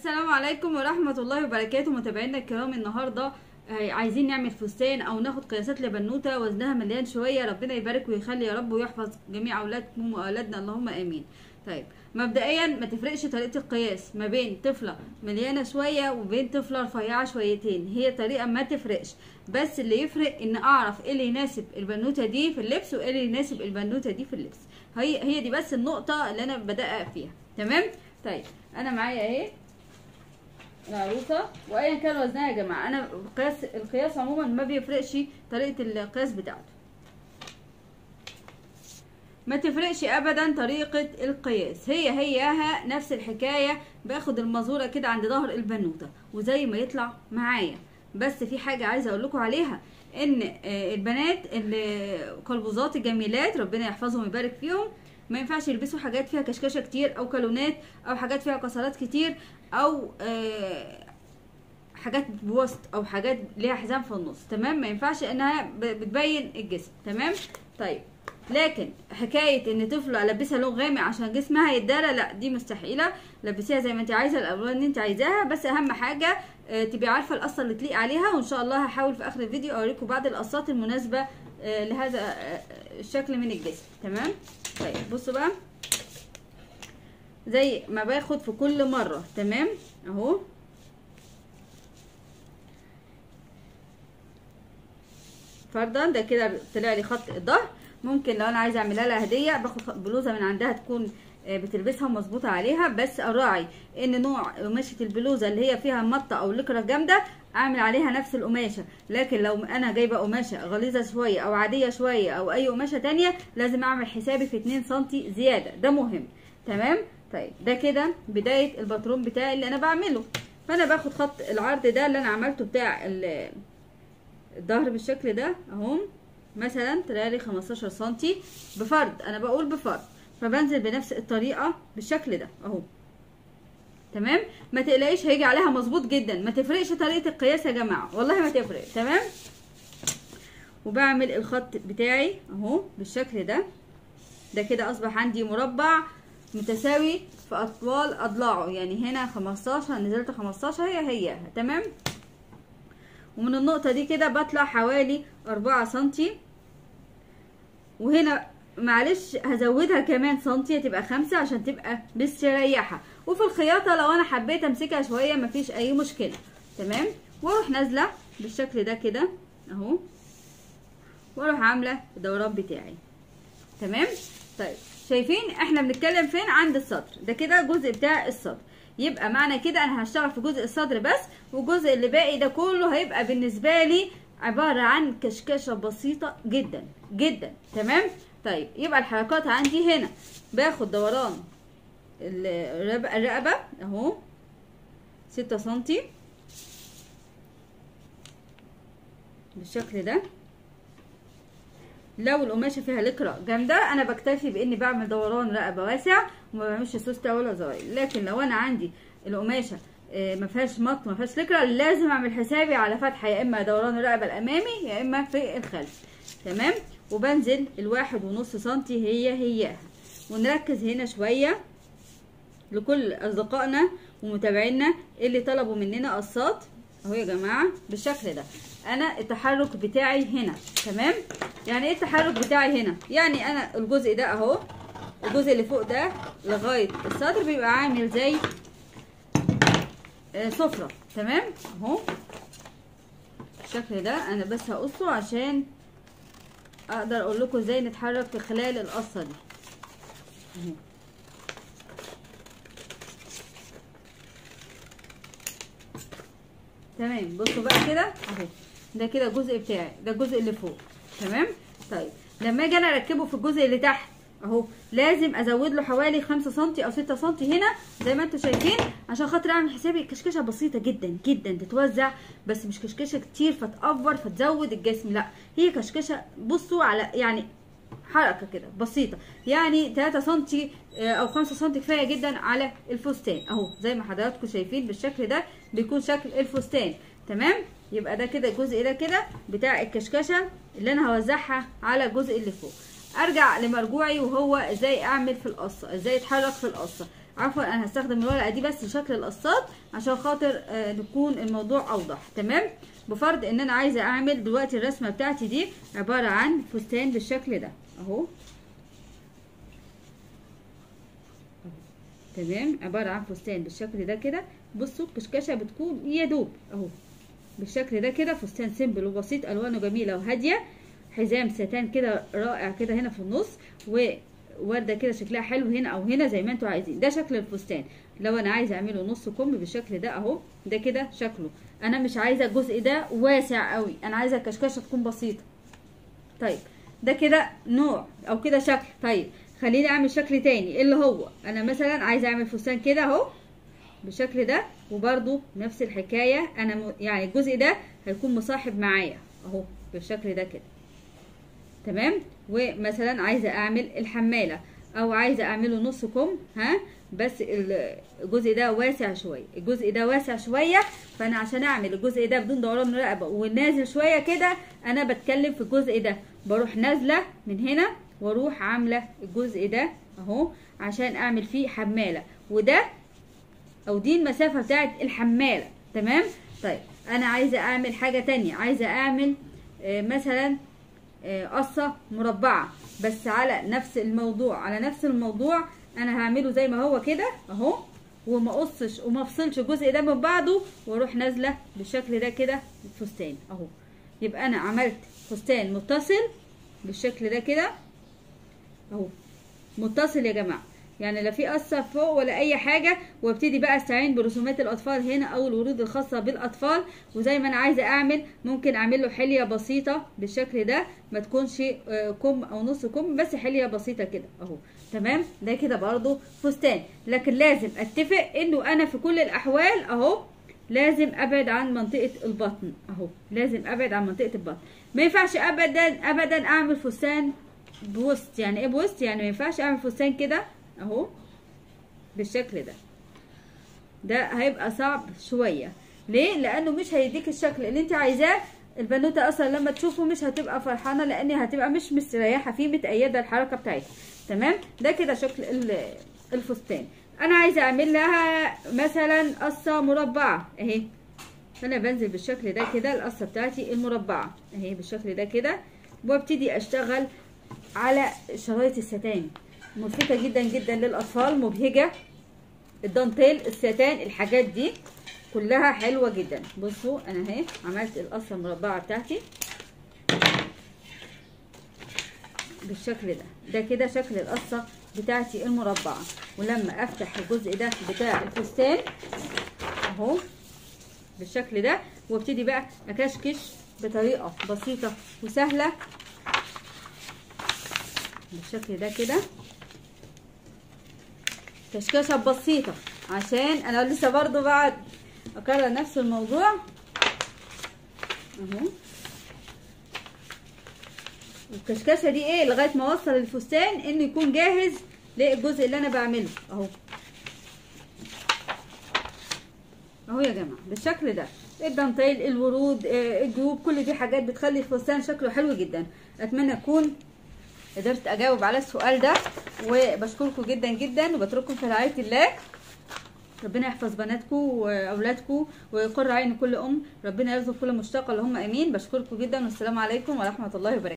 السلام عليكم ورحمة الله وبركاته متابعينا الكرام النهاردة آه، عايزين نعمل فستان او ناخد قياسات لبنوتة وزنها مليان شوية ربنا يبارك ويخلي يا رب ويحفظ جميع اولادكم واولادنا اللهم امين طيب مبدئيا ما تفرقش طريقة القياس ما بين طفلة مليانة شوية وبين طفلة رفيعة شويتين هي طريقة ما تفرقش بس اللي يفرق ان اعرف ايه اللي يناسب البنوتة دي في اللبس وايه اللي يناسب البنوتة دي في اللبس هي هي دي بس النقطة اللي انا بدقق فيها تمام طيب انا معايا اهي العروسه وايا كان وزنها يا جماعه انا القياس القياس عموما ما بيفرقش طريقه القياس بتاعته ما تفرقش ابدا طريقه القياس هي هياها نفس الحكايه باخد المزوره كده عند ظهر البنوته وزي ما يطلع معايا بس في حاجه عايزه اقول لكم عليها ان آه، البنات القلبوزات الجميلات ربنا يحفظهم ويبارك فيهم ما ينفعش يلبسوا حاجات فيها كشكشه كتير او كالونات او حاجات فيها كسرات كتير او آه، حاجات بوسط او حاجات ليها حزام في النص تمام ما ينفعش انها ب- بتبين الجسم تمام طيب لكن حكايه ان طفله البسها لون غامق عشان جسمها يتدارى لا دي مستحيله لبسيها زي ما انت عايزه الالوان اللي انت عايزاها بس اهم حاجه آه، تبقي عارفه القصه اللي تليق عليها وان شاء الله هحاول في اخر الفيديو اوريكم بعض القصات المناسبه آه، لهذا آه، الشكل من الجسم تمام طيب بصوا بقى زي ما باخد في كل مرة تمام اهو فرضا ده كده طلع لي خط الظهر ممكن لو انا عايزه اعملها لها هديه باخد خ- بلوزه من عندها تكون آه، بتلبسها ومظبوطه عليها بس اراعي ان نوع قماشه البلوزه اللي هي فيها مطه او لكره جامده اعمل عليها نفس القماشه لكن لو انا جايبه قماشه غليظه شويه او عاديه شويه او اي قماشه تانية لازم اعمل حسابي في 2 سم زياده ده مهم تمام طيب ده كده بدايه الباترون بتاعي اللي انا بعمله فانا باخد خط العرض ده اللي انا عملته بتاع ال- الظهر بالشكل ده اهو مثلا طلعلي 15 سنتي بفرض انا بقول بفرض فبنزل بنفس الطريقه بالشكل ده اهو تمام ما تقلقيش هيجي عليها مظبوط جدا ما تفرقش طريقه القياس يا جماعه والله ما تفرق تمام وبعمل الخط بتاعي اهو بالشكل ده ده كده اصبح عندي مربع متساوي في اطوال اضلاعه يعني هنا 15 نزلت 15 هي هي تمام ومن النقطة دي كده بطلع حوالي أربعة سنتي وهنا معلش هزودها كمان سنتي تبقى خمسة عشان تبقى مستريحة وفي الخياطة لو أنا حبيت أمسكها شوية مفيش أي مشكلة تمام وأروح نازلة بالشكل ده كده أهو وأروح عاملة الدوران بتاعي تمام طيب شايفين احنا بنتكلم فين عند الصدر ده كده الجزء بتاع الصدر يبقى معنى كده انا هشتغل في جزء الصدر بس والجزء اللي باقي ده كله هيبقى بالنسبه لي عباره عن كشكشه بسيطه جدا جدا تمام طيب يبقى الحركات عندي هنا باخد دوران الرب- الرقبه اهو ستة سنتي بالشكل ده لو القماشه فيها لكرة جامده انا بكتفي باني بعمل دوران رقبه واسع وما بعملش سوسته ولا زراير لكن لو انا عندي القماشه آه، ما فيهاش مط ما فيهاش لكرة لازم اعمل حسابي على فتحه يا اما دوران الرقبه الامامي يا اما في الخلف تمام وبنزل الواحد ونص سنتي هي هياها ونركز هنا شويه لكل اصدقائنا ومتابعينا اللي طلبوا مننا قصات اهو يا جماعه بالشكل ده انا التحرك بتاعي هنا تمام يعني ايه التحرك بتاعي هنا يعني انا الجزء ده اهو الجزء اللي فوق ده لغايه الصدر بيبقى عامل زي آه، سفره تمام اهو بالشكل ده انا بس هقصه عشان اقدر اقول لكم ازاي نتحرك في خلال القصه دي اهو تمام بصوا بقى كده اهو ده كده الجزء بتاعي ده الجزء اللي فوق تمام طيب لما اجي انا اركبه في الجزء اللي تحت اهو لازم ازود له حوالي خمسة سنتي او ستة سنتي هنا زي ما انتم شايفين عشان خاطر اعمل حسابي كشكشه بسيطه جدا جدا تتوزع بس مش كشكشه كتير فتأفور فتزود الجسم لا هي كشكشه بصوا على يعني حركه كده بسيطه يعني 3 سنتي آه، او 5 سنتي كفايه جدا على الفستان اهو زي ما حضراتكم شايفين بالشكل ده بيكون شكل الفستان تمام يبقى ده كده الجزء ده كده بتاع الكشكشه اللي انا هوزعها على الجزء اللي فوق ارجع لمرجوعي وهو ازاي اعمل في القصه ازاي اتحرك في القصه عفوا انا هستخدم الورقه دي بس لشكل القصات عشان خاطر آه نكون الموضوع اوضح تمام بفرض ان انا عايزه اعمل دلوقتي الرسمه بتاعتي دي عباره عن فستان بالشكل ده اهو تمام عباره عن فستان بالشكل ده كده بصوا الكشكشه بتكون يا دوب اهو بالشكل ده كده فستان سيمبل وبسيط الوانه جميله وهاديه حزام ستان كده رائع كده هنا في النص وورده كده شكلها حلو هنا او هنا زي ما انتوا عايزين ده شكل الفستان لو انا عايزه اعمله نص كم بالشكل ده اهو ده كده شكله انا مش عايزه الجزء ده واسع قوي انا عايزه الكشكشه تكون بسيطه طيب ده كده نوع او كده شكل طيب خليني اعمل شكل تاني اللي هو انا مثلا عايزه اعمل فستان كده اهو بالشكل ده وبرده نفس الحكايه انا م... يعني الجزء ده هيكون مصاحب معايا اهو بالشكل ده كده تمام ومثلا عايزه اعمل الحماله او عايزه اعمله نص كم ها بس الجزء ده واسع شويه الجزء ده واسع شويه فانا عشان اعمل الجزء ده بدون دوران رقبه ونازل شويه كده انا بتكلم في الجزء ده بروح نازله من هنا واروح عامله الجزء ده اهو عشان اعمل فيه حماله وده او دي المسافه بتاعت الحماله تمام طيب انا عايزه اعمل حاجه تانية عايزه اعمل آه مثلا قصه مربعه بس على نفس الموضوع على نفس الموضوع انا هعمله زي ما هو كده اهو وما اقصش وما افصلش الجزء ده من بعضه واروح نازله بالشكل ده كده الفستان اهو يبقى انا عملت فستان متصل بالشكل ده كده اهو متصل يا جماعه يعني لا في قصه فوق ولا اي حاجه وابتدي بقى استعين برسومات الاطفال هنا او الورود الخاصه بالاطفال وزي ما انا عايزه اعمل ممكن اعمل له حليه بسيطه بالشكل ده ما تكونش كم او نص كم بس حليه بسيطه كده اهو تمام ده كده برضو فستان لكن لازم اتفق انه انا في كل الاحوال اهو لازم ابعد عن منطقه البطن اهو لازم ابعد عن منطقه البطن ما ينفعش ابدا ابدا اعمل فستان بوسط يعني ايه بوسط يعني ما ينفعش اعمل فستان كده اهو بالشكل ده ده هيبقى صعب شويه ليه لانه مش هيديك الشكل اللي انت عايزاه البنوته اصلا لما تشوفه مش هتبقى فرحانه لان هتبقى مش مستريحه فيه متأيده الحركه بتاعتها تمام ده كده شكل الفستان انا عايزه اعمل لها مثلا قصه مربعه اهي فانا بنزل بالشكل ده كده القصه بتاعتي المربعه اهي بالشكل ده كده وابتدي اشتغل على شرايط الستان ملفتة جدا جدا للأطفال مبهجة الدانتيل الستان الحاجات دي كلها حلوة جدا بصوا أنا اهي عملت القصة المربعة بتاعتي بالشكل ده ده كده شكل القصة بتاعتي المربعة ولما أفتح الجزء ده بتاع الفستان أهو بالشكل ده وابتدي بقى أكشكش بطريقة بسيطة وسهلة بالشكل ده كده كشكشه بسيطه عشان انا لسه برضو بعد اكرر نفس الموضوع اهو الكشكشه دي ايه لغايه ما اوصل الفستان انه يكون جاهز للجزء اللي انا بعمله اهو اهو يا جماعه بالشكل ده الدانتيل الورود الجيوب كل دي حاجات بتخلي الفستان شكله حلو جدا اتمنى اكون قدرت اجاوب على السؤال ده وبشكركم جدا جدا وبترككم في رعايه الله ربنا يحفظ بناتكم واولادكم ويقر عين كل ام ربنا يرزق كل مشتاق اللهم امين بشكركم جدا والسلام عليكم ورحمه الله وبركاته